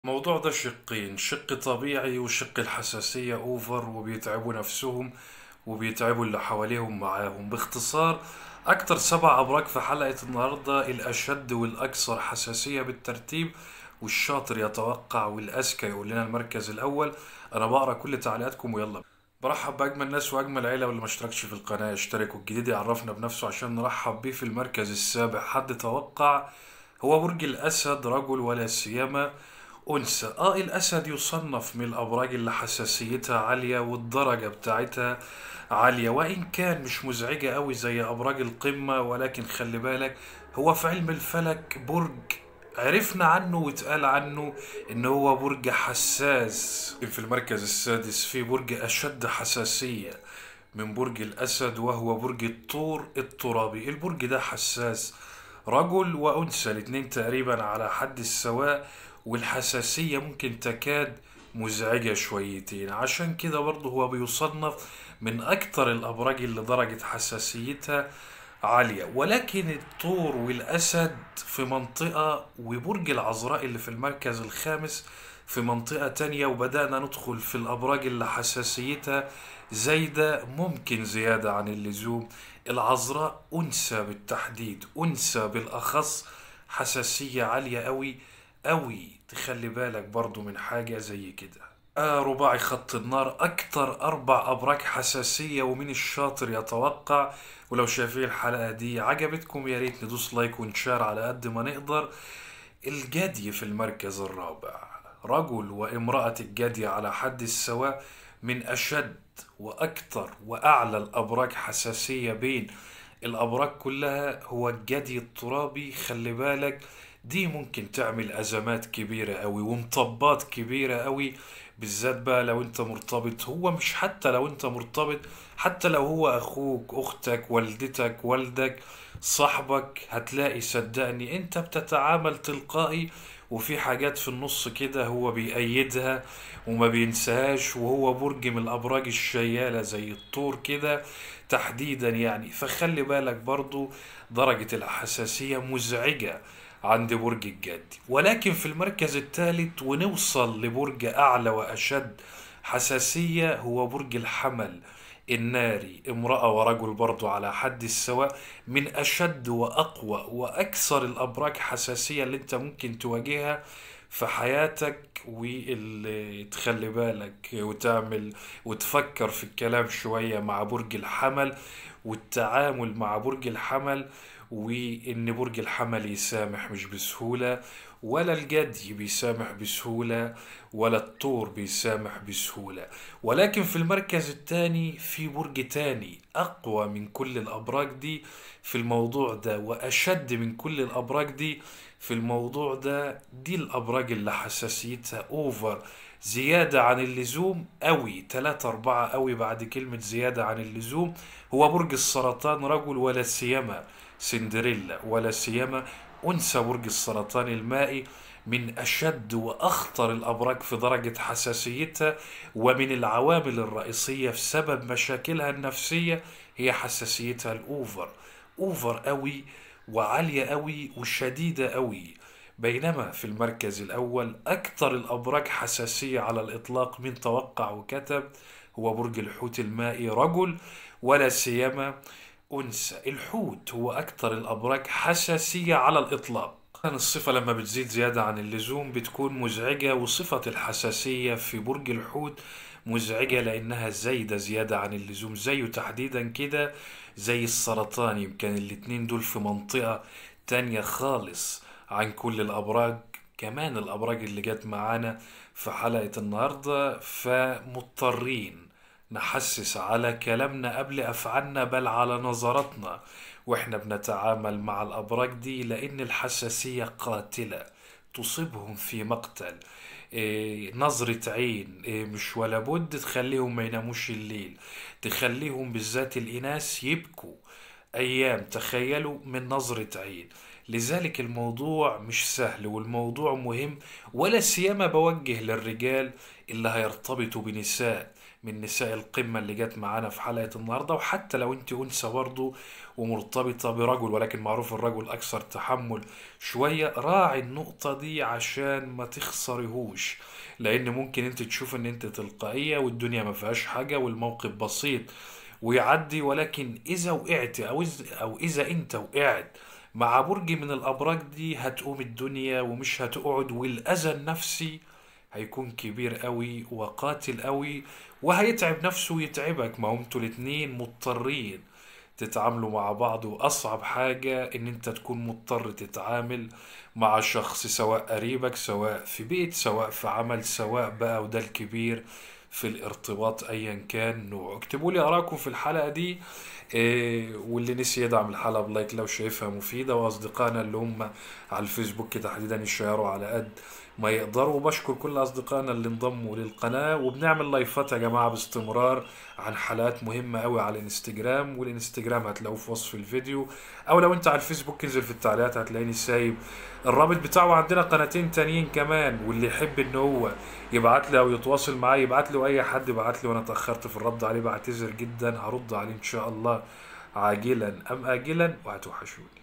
الموضوع ده شقين شق طبيعي وشق الحساسية أوفر وبيتعبوا نفسهم وبيتعبوا اللي حواليهم معاهم باختصار أكتر سبع أبراج في حلقة النهاردة الأشد والأكثر حساسية بالترتيب والشاطر يتوقع والأذكى يقول لنا المركز الأول أنا بقرأ كل تعليقاتكم ويلا برحب بأجمل ناس وأجمل عيلة واللي ما اشتركش في القناة يشترك والجديد يعرفنا بنفسه عشان نرحب بيه في المركز السابع حد توقع هو برج الأسد رجل ولا سيما أنثى اه الأسد يصنف من الأبراج اللي حساسيتها عالية والدرجة بتاعتها عالية وإن كان مش مزعجة أوي زي أبراج القمة ولكن خلي بالك هو في علم الفلك برج عرفنا عنه واتقال عنه ان هو برج حساس في المركز السادس في برج اشد حساسية من برج الاسد وهو برج الثور الترابي البرج ده حساس رجل وانثى الاتنين تقريبا على حد السواء والحساسية ممكن تكاد مزعجة شويتين عشان كده برضه هو بيصنف من أكتر الأبراج اللي درجة حساسيتها عالية ولكن الثور والأسد في منطقة وبرج العذراء اللي في المركز الخامس في منطقة تانية وبدأنا ندخل في الأبراج اللي حساسيتها زايدة ممكن زيادة عن اللزوم العذراء أنثى بالتحديد أنثى بالأخص حساسية عالية أوي أوي تخلي بالك برضو من حاجة زي كده آه رباعي خط النار أكتر أربع أبراج حساسية ومين الشاطر يتوقع ولو شايفين الحلقة دي عجبتكم يا ريت ندوس لايك ونشار على قد ما نقدر الجدي في المركز الرابع رجل وامرأة الجدي على حد السواء من أشد وأكثر وأعلى الأبراج حساسية بين الأبراج كلها هو الجدي الترابي خلي بالك دي ممكن تعمل أزمات كبيرة أوي ومطبات كبيرة أوي بالذات بقى لو انت مرتبط هو مش حتى لو انت مرتبط حتى لو هو أخوك أختك والدتك والدك صاحبك هتلاقي صدقني انت بتتعامل تلقائي وفي حاجات في النص كده هو بيأيدها وما بينساهاش وهو برج من الأبراج الشيالة زي الطور كده تحديدا يعني فخلي بالك برضو درجة الحساسية مزعجة عند برج الجدي ولكن في المركز الثالث ونوصل لبرج أعلى وأشد حساسية هو برج الحمل الناري امرأة ورجل برضو على حد السواء من أشد وأقوى وأكثر الأبراج حساسية اللي أنت ممكن تواجهها في حياتك واللي تخلي بالك وتعمل وتفكر في الكلام شوية مع برج الحمل والتعامل مع برج الحمل وإن برج الحمل يسامح مش بسهولة ولا الجدي بيسامح بسهولة ولا الطور بيسامح بسهولة ولكن في المركز الثاني في برج تاني أقوى من كل الأبراج دي في الموضوع ده وأشد من كل الأبراج دي في الموضوع ده دي الأبراج اللي حساسيتها أوفر زيادة عن اللزوم أوي تلاتة أربعة أوي بعد كلمة زيادة عن اللزوم هو برج السرطان رجل ولا سيما سندريلا ولا سيما أنثى برج السرطان المائي من أشد وأخطر الأبراج في درجة حساسيتها ومن العوامل الرئيسية في سبب مشاكلها النفسية هي حساسيتها الأوفر أوفر قوي وعالية قوي وشديدة قوي بينما في المركز الأول أكثر الأبراج حساسية على الإطلاق من توقع وكتب هو برج الحوت المائي رجل ولا سيما أنثى الحوت هو أكثر الأبراج حساسية على الإطلاق الصفة لما بتزيد زيادة عن اللزوم بتكون مزعجة وصفة الحساسية في برج الحوت مزعجة لأنها زايدة زيادة عن اللزوم زيه تحديدا كده زي السرطان يمكن الاتنين دول في منطقة تانية خالص عن كل الأبراج كمان الأبراج اللي جت معانا في حلقة النهاردة فمضطرين نحسس على كلامنا قبل أفعالنا بل على نظراتنا وإحنا بنتعامل مع الأبراج دي لأن الحساسية قاتلة تصيبهم في مقتل إيه نظرة عين إيه مش ولا بد تخليهم ما يناموش الليل تخليهم بالذات الإناث يبكوا أيام تخيلوا من نظرة عين لذلك الموضوع مش سهل والموضوع مهم ولا سيما بوجه للرجال اللي هيرتبطوا بنساء من نساء القمة اللي جت معانا في حلقة النهاردة وحتى لو انت أنثى برضه ومرتبطة برجل ولكن معروف الرجل أكثر تحمل شوية راعي النقطة دي عشان ما تخسريهوش لأن ممكن انت تشوف ان انت تلقائية والدنيا ما فيهاش حاجة والموقف بسيط ويعدي ولكن إذا وقعت أو إذا أو إذا أنت وقعت مع برج من الأبراج دي هتقوم الدنيا ومش هتقعد والأذى النفسي هيكون كبير قوي وقاتل قوي وهيتعب نفسه ويتعبك ما هم انتوا الاتنين مضطرين تتعاملوا مع بعض وأصعب حاجة إن أنت تكون مضطر تتعامل مع شخص سواء قريبك سواء في بيت سواء في عمل سواء بقى وده الكبير في الارتباط أيا كان نوعه اكتبوا لي آراءكم في الحلقة دي إيه واللي نسي يدعم الحلقة بلايك لو شايفها مفيدة وأصدقائنا اللي هم على الفيسبوك تحديدا يشيروا على قد ما يقدروا وبشكر كل أصدقائنا اللي انضموا للقناة وبنعمل لايفات يا جماعة باستمرار عن حلقات مهمة قوي على الانستجرام والانستجرام هتلاقوه في وصف الفيديو أو لو أنت على الفيسبوك انزل في التعليقات هتلاقيني سايب الرابط بتاعه عندنا قناتين تانيين كمان واللي يحب ان هو يبعت لي او يتواصل معايا يبعت لي واي حد يبعت لي وانا اتاخرت في الرد عليه بعتذر جدا هرد عليه ان شاء الله عاجلا ام اجلا وهتوحشوني